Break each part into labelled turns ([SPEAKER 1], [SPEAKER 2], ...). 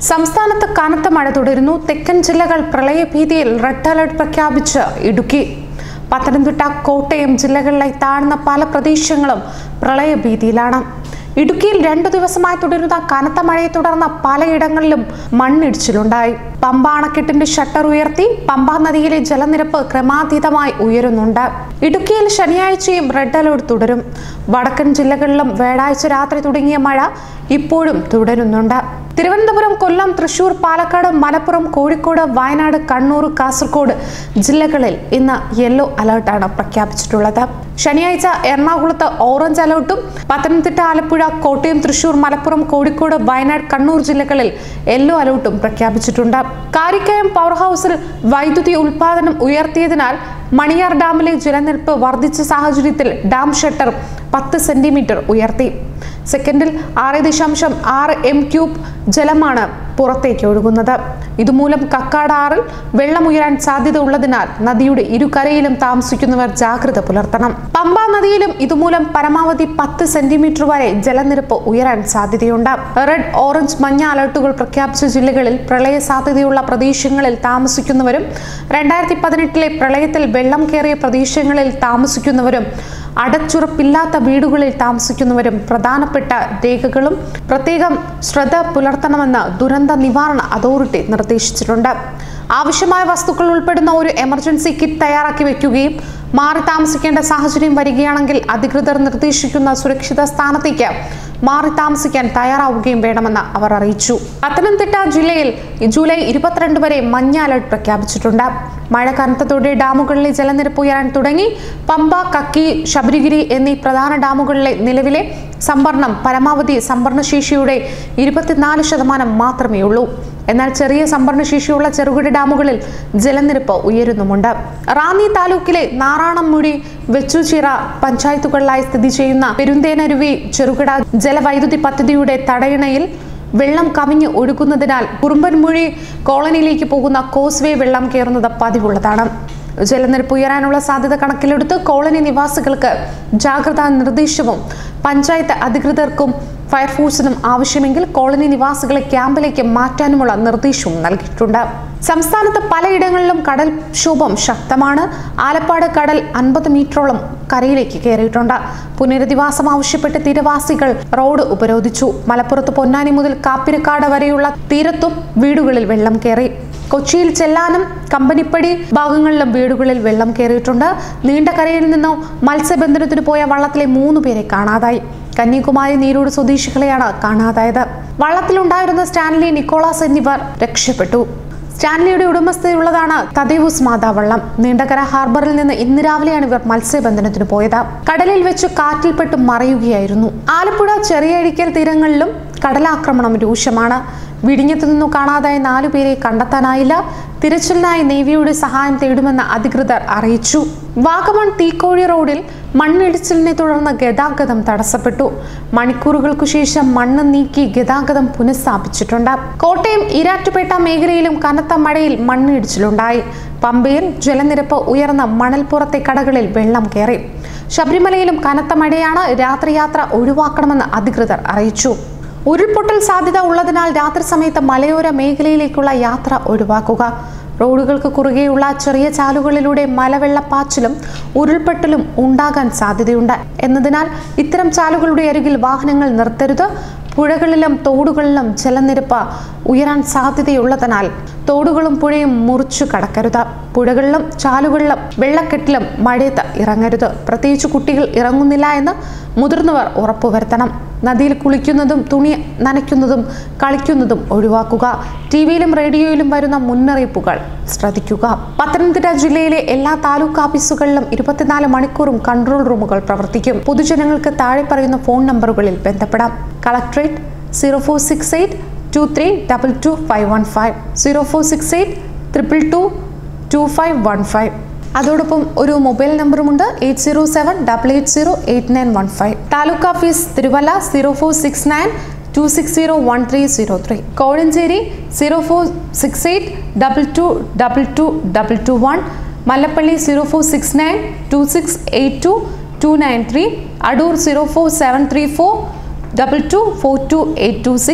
[SPEAKER 1] സംസ്ഥാനത്ത് കനത്ത മഴ തുടരുന്നു തെക്കൻ ജില്ലകൾ പ്രളയഭീതിയിൽ റെഡ് അലർട്ട് പ്രഖ്യാപിച്ച് ഇടുക്കി പത്തനംതിട്ട കോട്ടയം ജില്ലകളിലെ താഴ്ന്ന പല പ്രദേശങ്ങളും പ്രളയഭീതിയിലാണ് ഇടുക്കിയിൽ രണ്ടു ദിവസമായി തുടരുന്ന കനത്ത മഴയെ തുടർന്ന് പലയിടങ്ങളിലും മണ്ണിടിച്ചിലുണ്ടായി പമ്പ അണക്കെട്ടിന്റെ ഷട്ടർ ഉയർത്തി പമ്പ നദിയിലെ ജലനിരപ്പ് ക്രമാതീതമായി ഉയരുന്നുണ്ട് ഇടുക്കിയിൽ ശനിയാഴ്ചയും റെഡ് അലർട്ട് തുടരും വടക്കൻ ജില്ലകളിലും വ്യാഴാഴ്ച രാത്രി തുടങ്ങിയ മഴ ഇപ്പോഴും തുടരുന്നുണ്ട് തിരുവനന്തപുരം കൊല്ലം തൃശൂർ പാലക്കാട് മലപ്പുറം കോഴിക്കോട് വയനാട് കണ്ണൂർ കാസർഗോഡ് ജില്ലകളിൽ ഇന്ന് യെല്ലോ അലർട്ടാണ് പ്രഖ്യാപിച്ചിട്ടുള്ളത് ശനിയാഴ്ച എറണാകുളത്ത് ഓറഞ്ച് അലർട്ടും പത്തനംതിട്ട ആലപ്പുഴ കോട്ടയം തൃശൂർ മലപ്പുറം കോഴിക്കോട് വയനാട് കണ്ണൂർ ജില്ലകളിൽ യെല്ലോ അലർട്ടും പ്രഖ്യാപിച്ചിട്ടുണ്ട് കാരിക്കയം പവർ ഹൗസിൽ വൈദ്യുതി ഉൽപാദനം ഉയർത്തിയതിനാൽ മണിയാർ ഡാമിലെ ജലനിരപ്പ് വർദ്ധിച്ച സാഹചര്യത്തിൽ ഡാം ഷട്ടർ പത്ത് സെന്റിമീറ്റർ ഉയർത്തി സെക്കൻഡിൽ ആറ് ദശാംശം ആറ് എം ക്യൂബ് ജലമാണ് പുറത്തേക്ക് ഒഴുകുന്നത് ഇതുമൂലം കക്കാട് ആറിൽ വെള്ളമുയരാൻ സാധ്യത ഉള്ളതിനാൽ നദിയുടെ ഇരുകരയിലും താമസിക്കുന്നവർ ജാഗ്രത പുലർത്തണം പമ്പ നദിയിലും ഇതുമൂലം പരമാവധി പത്ത് സെന്റിമീറ്റർ വരെ ജലനിരപ്പ് ഉയരാൻ സാധ്യതയുണ്ട് റെഡ് ഓറഞ്ച് മഞ്ഞ അലർട്ടുകൾ പ്രഖ്യാപിച്ച ജില്ലകളിൽ പ്രളയ സാധ്യതയുള്ള പ്രദേശങ്ങളിൽ താമസിക്കുന്നവരും രണ്ടായിരത്തി പതിനെട്ടിലെ പ്രളയത്തിൽ വെള്ളം കയറിയ പ്രദേശങ്ങളിൽ താമസിക്കുന്നവരും അടച്ചുറപ്പില്ലാത്ത വീടുകളിൽ താമസിക്കുന്നവരും പ്രധാനപ്പെട്ട രേഖകളും പ്രത്യേകം ശ്രദ്ധ പുലർത്തണമെന്ന് ദുരന്ത നിവാരണ അതോറിറ്റി നിർദ്ദേശിച്ചിട്ടുണ്ട് ആവശ്യമായ വസ്തുക്കൾ ഉൾപ്പെടുന്ന ഒരു എമർജൻസി കിറ്റ് തയ്യാറാക്കി വെക്കുകയും മാറി താമസിക്കേണ്ട സാഹചര്യം വരികയാണെങ്കിൽ അധികൃതർ നിർദ്ദേശിക്കുന്ന സുരക്ഷിത സ്ഥാനത്തേക്ക് മാറി താമസിക്കാൻ തയ്യാറാവുകയും വേണമെന്ന് അവർ അറിയിച്ചു പത്തനംതിട്ട ജില്ലയിൽ ജൂലൈ ഇരുപത്തിരണ്ട് വരെ മഞ്ഞ അലർട്ട് പ്രഖ്യാപിച്ചിട്ടുണ്ട് മഴ കനത്തതോടെ ഡാമുകളിലെ ജലനിരപ്പ് ഉയരാൻ തുടങ്ങി പമ്പ കക്കി ശബരിഗിരി എന്നീ പ്രധാന ഡാമുകളിലെ നിലവിലെ സംഭരണം പരമാവധി സംഭരണശേഷിയുടെ ഇരുപത്തിനാല് ശതമാനം മാത്രമേ ഉള്ളൂ എന്നാൽ ചെറിയ സംഭരണശേഷിയുള്ള ചെറുകിട ഡാമുകളിൽ ജലനിരപ്പ് ഉയരുന്നുമുണ്ട് റാന്നി താലൂക്കിലെ നാറാണംമുടി വെച്ചുചിറ പഞ്ചായത്തുകളിലായി സ്ഥിതി ചെയ്യുന്ന പെരുന്തേനരുവി ചെറുകിട ജലവൈദ്യുതി പദ്ധതിയുടെ തടയണയിൽ വെള്ളം കവിഞ്ഞ് ഒഴുകുന്നതിനാൽ കുറുമ്പൻമുഴി കോളനിയിലേക്ക് പോകുന്ന കോസ്വേ വെള്ളം കയറുന്നത് പതിവുള്ളതാണ് ജലനിരപ്പ് ഉയരാനുള്ള സാധ്യത കണക്കിലെടുത്ത് കോളനി നിവാസികൾക്ക് ജാഗ്രതാ നിർദ്ദേശവും പഞ്ചായത്ത് അധികൃതർക്കും ഫയർഫോഴ്സിനും ആവശ്യമെങ്കിൽ കോളനി നിവാസികളെ ക്യാമ്പിലേക്ക് മാറ്റാനുമുള്ള നിർദ്ദേശവും നൽകിയിട്ടുണ്ട് സംസ്ഥാനത്ത് പലയിടങ്ങളിലും കടൽക്ഷോഭം ശക്തമാണ് ആലപ്പാട് കടൽ അൻപത് മീറ്ററോളം കരയിലേക്ക് കയറിയിട്ടുണ്ട് പുനരധിവാസം ആവശ്യപ്പെട്ട് തീരവാസികൾ റോഡ് ഉപരോധിച്ചു മലപ്പുറത്ത് പൊന്നാനി മുതൽ കാപ്പിരക്കാട് വരെയുള്ള തീരത്തും വീടുകളിൽ വെള്ളം കയറി കൊച്ചിയിൽ ചെല്ലാനം കമ്പനിപ്പടി ഭാഗങ്ങളിലും വീടുകളിൽ വെള്ളം കയറിയിട്ടുണ്ട് നീണ്ടകരയിൽ നിന്നും മത്സ്യബന്ധനത്തിന് പോയ വള്ളത്തിലെ മൂന്ന് പേരെ കാണാതായി കന്യാകുമാരി നീരോട് സ്വദേശികളെയാണ് കാണാതായത് വള്ളത്തിലുണ്ടായിരുന്ന സ്റ്റാൻലി നിക്കോളാസ് എന്നിവർ രക്ഷപ്പെട്ടു സ്റ്റാൻലിയുടെ ഉടമസ്ഥതയുള്ളതാണ് തദേവുസ് മാതാ വള്ളം നീണ്ടകര ഹാർബറിൽ നിന്ന് ഇന്ന് രാവിലെയാണ് ഇവർ മത്സ്യബന്ധനത്തിന് പോയത് കടലിൽ വെച്ച് കാറ്റിൽപ്പെട്ട് മറയുകയായിരുന്നു ആലപ്പുഴ ചെറിയഴിക്കൽ തീരങ്ങളിലും കടലാക്രമണം രൂക്ഷമാണ് വിഴിഞ്ഞത്തു നിന്നു കാണാതായ നാലു പേരെ കണ്ടെത്താനായില്ല തിരച്ചിലിനായി നേവിയുടെ സഹായം തേടുമെന്ന് അധികൃതർ അറിയിച്ചു വാഗമൺ തീക്കോഴി റോഡിൽ മണ്ണിടിച്ചിലിനെ തുടർന്ന് ഗതാഗതം തടസ്സപ്പെട്ടു മണിക്കൂറുകൾക്കു ശേഷം മണ്ണ് നീക്കി ഗതാഗതം പുനഃസ്ഥാപിച്ചിട്ടുണ്ട് കോട്ടയം ഈരാറ്റുപേട്ട മേഖലയിലും കനത്ത മഴയിൽ മണ്ണിടിച്ചിലുണ്ടായി പമ്പയിൽ ജലനിരപ്പ് ഉയർന്ന മണൽപ്പുറത്തെ കടകളിൽ വെള്ളം കയറി ശബരിമലയിലും കനത്ത മഴയാണ് രാത്രിയാത്ര ഒഴിവാക്കണമെന്ന് അധികൃതർ അറിയിച്ചു ഉരുൾപൊട്ടൽ സാധ്യത ഉള്ളതിനാൽ രാത്രി സമയത്ത് മലയോര മേഖലയിലേക്കുള്ള യാത്ര ഒഴിവാക്കുക റോഡുകൾക്ക് കുറുകെയുള്ള ചെറിയ ചാലുകളിലൂടെ മലവെള്ളപ്പാച്ചിലും ഉരുൾപൊട്ടലും ഉണ്ടാകാൻ സാധ്യതയുണ്ട് എന്നതിനാൽ ഇത്തരം ചാലുകളുടെ അരികിൽ വാഹനങ്ങൾ നിർത്തരുത് പുഴകളിലും തോടുകളിലും ജലനിരപ്പ് ഉയരാൻ സാധ്യതയുള്ളതിനാൽ തോടുകളും പുഴയും മുറിച്ചു കടക്കരുത് പുഴകളിലും ചാലുകളിലും വെള്ളക്കെട്ടിലും മഴയത്ത് ഇറങ്ങരുത് പ്രത്യേകിച്ച് കുട്ടികൾ ഇറങ്ങുന്നില്ല എന്ന് മുതിർന്നവർ ഉറപ്പുവരുത്തണം നദിയിൽ കുളിക്കുന്നതും തുണി നനയ്ക്കുന്നതും കളിക്കുന്നതും ഒഴിവാക്കുക ടി വിയിലും റേഡിയോയിലും വരുന്ന മുന്നറിയിപ്പുകൾ ശ്രദ്ധിക്കുക പത്തനംതിട്ട ജില്ലയിലെ എല്ലാ താലൂക്ക് ഓഫീസുകളിലും ഇരുപത്തിനാല് മണിക്കൂറും കൺട്രോൾ റൂമുകൾ പ്രവർത്തിക്കും പൊതുജനങ്ങൾക്ക് താഴെ പറയുന്ന ഫോൺ നമ്പറുകളിൽ ബന്ധപ്പെടാം collectorate zero four six eight two three double two five one five zero four six eight triple two two five one five അതോടൊപ്പം ഒരു മൊബൈൽ നമ്പറുമുണ്ട് eight zero seven double eight zero eight nine one five taluk office Thiruvalla zero four six nine two six zero one three zero three Kozhencherry zero four six eight double two double two double two one Mallappally zero four six nine two six eight two two nine three Adoor zero four seven three four double two four two eight two six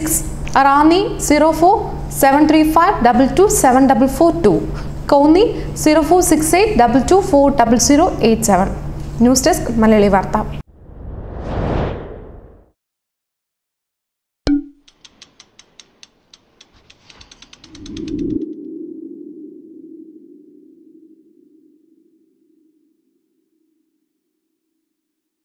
[SPEAKER 1] Ranni zero four seven three five double two seven double four two Konni zero four six eight double two four double zero eight seven news desk Malayali വാർത്ത